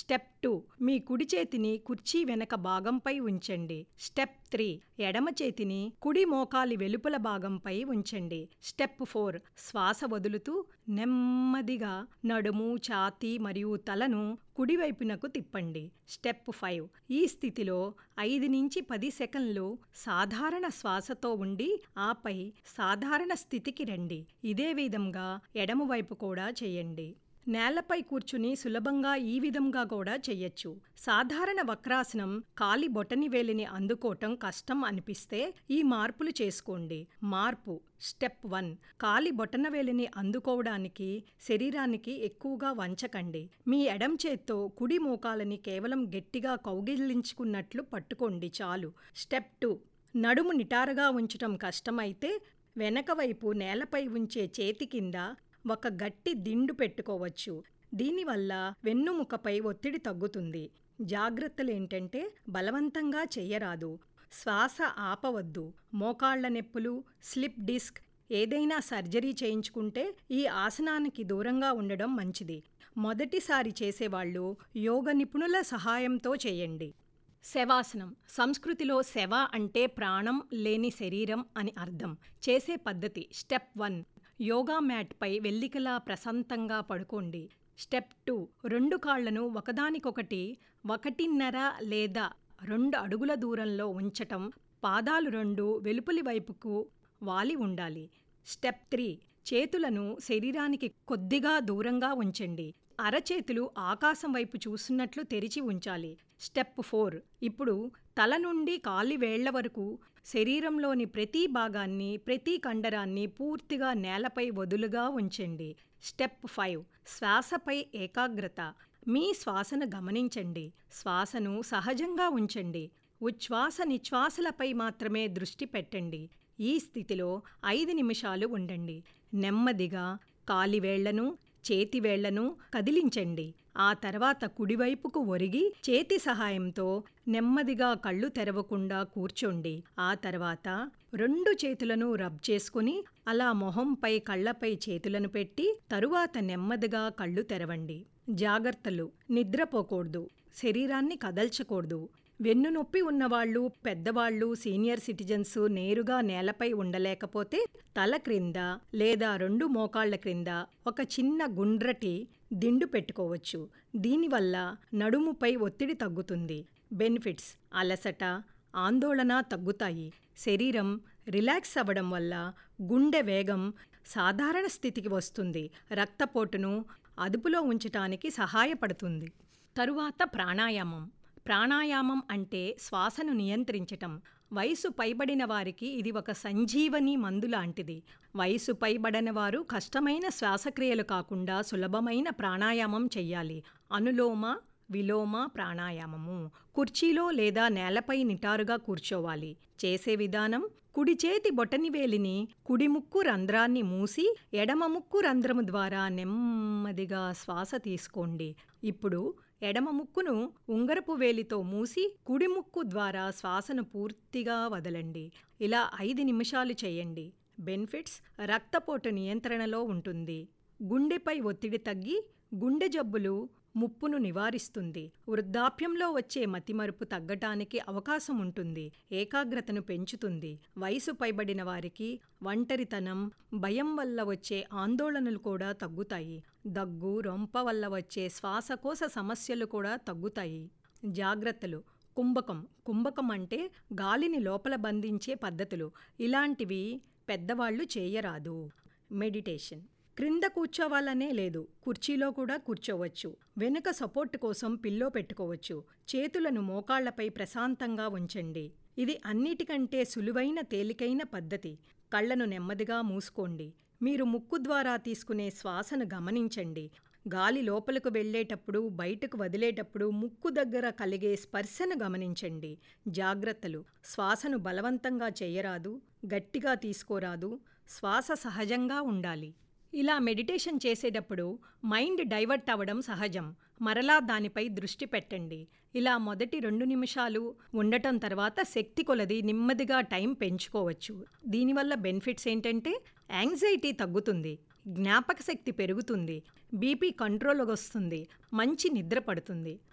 step two మీ కుడి చేతిని కుర్చీ వెనక భాగంపై ఉంచండి స్టెప్ త్రీ ఎడమ చేతిని కుడి మోకాలి వెలుపల భాగంపై ఉంచండి స్టెప్ ఫోర్ శ్వాస వదులుతూ నెమ్మదిగా నడుము ఛాతీ మరియు తలను కుడివైపునకు తిప్పండి స్టెప్ ఫైవ్ ఈ స్థితిలో ఐదు నుంచి పది సెకండ్లు సాధారణ శ్వాసతో ఉండి ఆపై సాధారణ స్థితికి రండి ఇదే విధంగా ఎడమవైపు కూడా చేయండి నేలపై కూర్చుని సులభంగా ఈ విధంగా కూడా చెయ్యొచ్చు సాధారణ వక్రాసనం కాలి బొటని వేలిని అందుకోవటం కష్టం అనిపిస్తే ఈ మార్పులు చేసుకోండి మార్పు స్టెప్ వన్ కాలి బొటన వేలిని అందుకోవడానికి శరీరానికి ఎక్కువగా వంచకండి మీ ఎడం చేత్తో కుడి మోకాలని కేవలం గట్టిగా కౌగిలించుకున్నట్లు పట్టుకోండి చాలు స్టెప్ టూ నడుము నిటారుగా ఉంచటం కష్టమైతే వెనక వైపు నేలపై ఉంచే చేతి కింద ఒక గట్టి దిండు పెట్టుకోవచ్చు దీనివల్ల వెన్నుముకపై ఒత్తిడి తగ్గుతుంది జాగ్రత్తలు ఏంటంటే బలవంతంగా చెయ్యరాదు శ్వాస ఆపవద్దు మోకాళ్ల నొప్పులు స్లిప్ డిస్క్ ఏదైనా సర్జరీ చేయించుకుంటే ఈ ఆసనానికి దూరంగా ఉండడం మంచిది మొదటిసారి చేసేవాళ్ళు యోగ నిపుణుల సహాయంతో చేయండి శవాసనం సంస్కృతిలో శవ అంటే ప్రాణం లేని శరీరం అని అర్థం చేసే పద్ధతి స్టెప్ వన్ యోగా మ్యాట్పై వెల్లికలా ప్రశాంతంగా పడుకోండి స్టెప్ టూ రెండు కాళ్లను ఒకదానికొకటి ఒకటిన్నర లేదా రెండు అడుగుల దూరంలో ఉంచటం పాదాలు రెండు వెలుపలి వైపుకు వాలి ఉండాలి స్టెప్ త్రీ చేతులను శరీరానికి కొద్దిగా దూరంగా ఉంచండి అరచేతులు ఆకాశం వైపు చూస్తున్నట్లు తెరిచి ఉంచాలి స్టెప్ ఫోర్ ఇప్పుడు తల నుండి కాలి వేళ్ల వరకు శరీరంలోని ప్రతి భాగాన్ని ప్రతి కండరాన్ని పూర్తిగా నేలపై వదులుగా ఉంచండి స్టెప్ ఫైవ్ శ్వాసపై ఏకాగ్రత మీ శ్వాసను గమనించండి శ్వాసను సహజంగా ఉంచండి ఉచ్ఛ్వాస నిశ్వాసలపై మాత్రమే దృష్టి పెట్టండి ఈ స్థితిలో ఐదు నిమిషాలు ఉండండి నెమ్మదిగా కాలివేళ్లను చేతివేళ్లను కదిలించండి ఆ తర్వాత కుడివైపుకు ఒరిగి చేతి సహాయంతో నెమ్మదిగా కళ్ళు తెరవకుండా కూర్చోండి ఆ తర్వాత రెండు చేతులను రబ్ చేసుకుని అలా మొహంపై కళ్ళపై చేతులను పెట్టి తరువాత నెమ్మదిగా కళ్ళు తెరవండి జాగ్రత్తలు నిద్రపోకూడదు శరీరాన్ని కదల్చకూడదు వెన్ను నొప్పి ఉన్నవాళ్ళు పెద్దవాళ్ళు సీనియర్ సిటిజన్స్ నేరుగా నేలపై ఉండలేకపోతే తల క్రింద లేదా రెండు మోకాళ్ల క్రింద ఒక చిన్న గుండ్రటి దిండు పెట్టుకోవచ్చు దీనివల్ల నడుముపై ఒత్తిడి తగ్గుతుంది బెనిఫిట్స్ అలసట ఆందోళన తగ్గుతాయి శరీరం రిలాక్స్ అవ్వడం వల్ల గుండె వేగం సాధారణ స్థితికి వస్తుంది రక్తపోటును అదుపులో ఉంచటానికి సహాయపడుతుంది తరువాత ప్రాణాయామం ప్రాణాయామం అంటే శ్వాసను నియంత్రించటం వయసు పైబడిన వారికి ఇది ఒక సంజీవని మందు లాంటిది వయసు పైబడిన వారు కష్టమైన శ్వాసక్రియలు కాకుండా సులభమైన ప్రాణాయామం చెయ్యాలి అనులోమ విలోమ ప్రాణాయామము కుర్చీలో లేదా నేలపై నిటారుగా కూర్చోవాలి చేసే విధానం కుడి చేతి బొటనివేలిని కుడి ముక్కు రంధ్రాన్ని మూసి ఎడమ ముక్కు రంధ్రము ద్వారా నెమ్మదిగా శ్వాస తీసుకోండి ఇప్పుడు ఎడమ ముక్కును ఉంగరపు వేలితో మూసి కుడి ముక్కు ద్వారా శ్వాసను పూర్తిగా వదలండి ఇలా ఐదు నిమిషాలు చేయండి బెనిఫిట్స్ రక్తపోటు నియంత్రణలో ఉంటుంది గుండెపై ఒత్తిడి తగ్గి గుండె జబ్బులు ముప్పును నివారిస్తుంది వృద్ధాప్యంలో వచ్చే మతిమరుపు తగ్గటానికి అవకాశం ఉంటుంది ఏకాగ్రతను పెంచుతుంది వయసు పైబడిన వారికి ఒంటరితనం భయం వల్ల వచ్చే ఆందోళనలు కూడా తగ్గుతాయి దగ్గు రొంప వల్ల వచ్చే శ్వాసకోశ సమస్యలు కూడా తగ్గుతాయి జాగ్రత్తలు కుంభకం కుంభకం అంటే గాలిని లోపల బంధించే పద్ధతులు ఇలాంటివి పెద్దవాళ్ళు చేయరాదు మెడిటేషన్ క్రింద కూర్చోవాలనే లేదు కుర్చీలో కూడా కూర్చోవచ్చు వెనుక సపోర్ట్ కోసం పిల్లో పెట్టుకోవచ్చు చేతులను మోకాళ్లపై ప్రశాంతంగా ఉంచండి ఇది అన్నిటికంటే సులువైన తేలికైన పద్ధతి కళ్ళను నెమ్మదిగా మూసుకోండి మీరు ముక్కు ద్వారా తీసుకునే శ్వాసను గమనించండి గాలి లోపలకు వెళ్ళేటప్పుడు బయటకు వదిలేటప్పుడు ముక్కు దగ్గర కలిగే స్పర్శను గమనించండి జాగ్రత్తలు శ్వాసను బలవంతంగా చేయరాదు గట్టిగా తీసుకోరాదు శ్వాస సహజంగా ఉండాలి ఇలా మెడిటేషన్ చేసేటప్పుడు మైండ్ డైవర్ట్ అవ్వడం సహజం మరలా దానిపై దృష్టి పెట్టండి ఇలా మొదటి రెండు నిమిషాలు ఉండటం తర్వాత శక్తి కొలది నెమ్మదిగా టైం పెంచుకోవచ్చు దీనివల్ల బెనిఫిట్స్ ఏంటంటే యాంగ్జైటీ తగ్గుతుంది జ్ఞాపక శక్తి పెరుగుతుంది బీపీ కంట్రోల్కి వస్తుంది మంచి నిద్ర పడుతుంది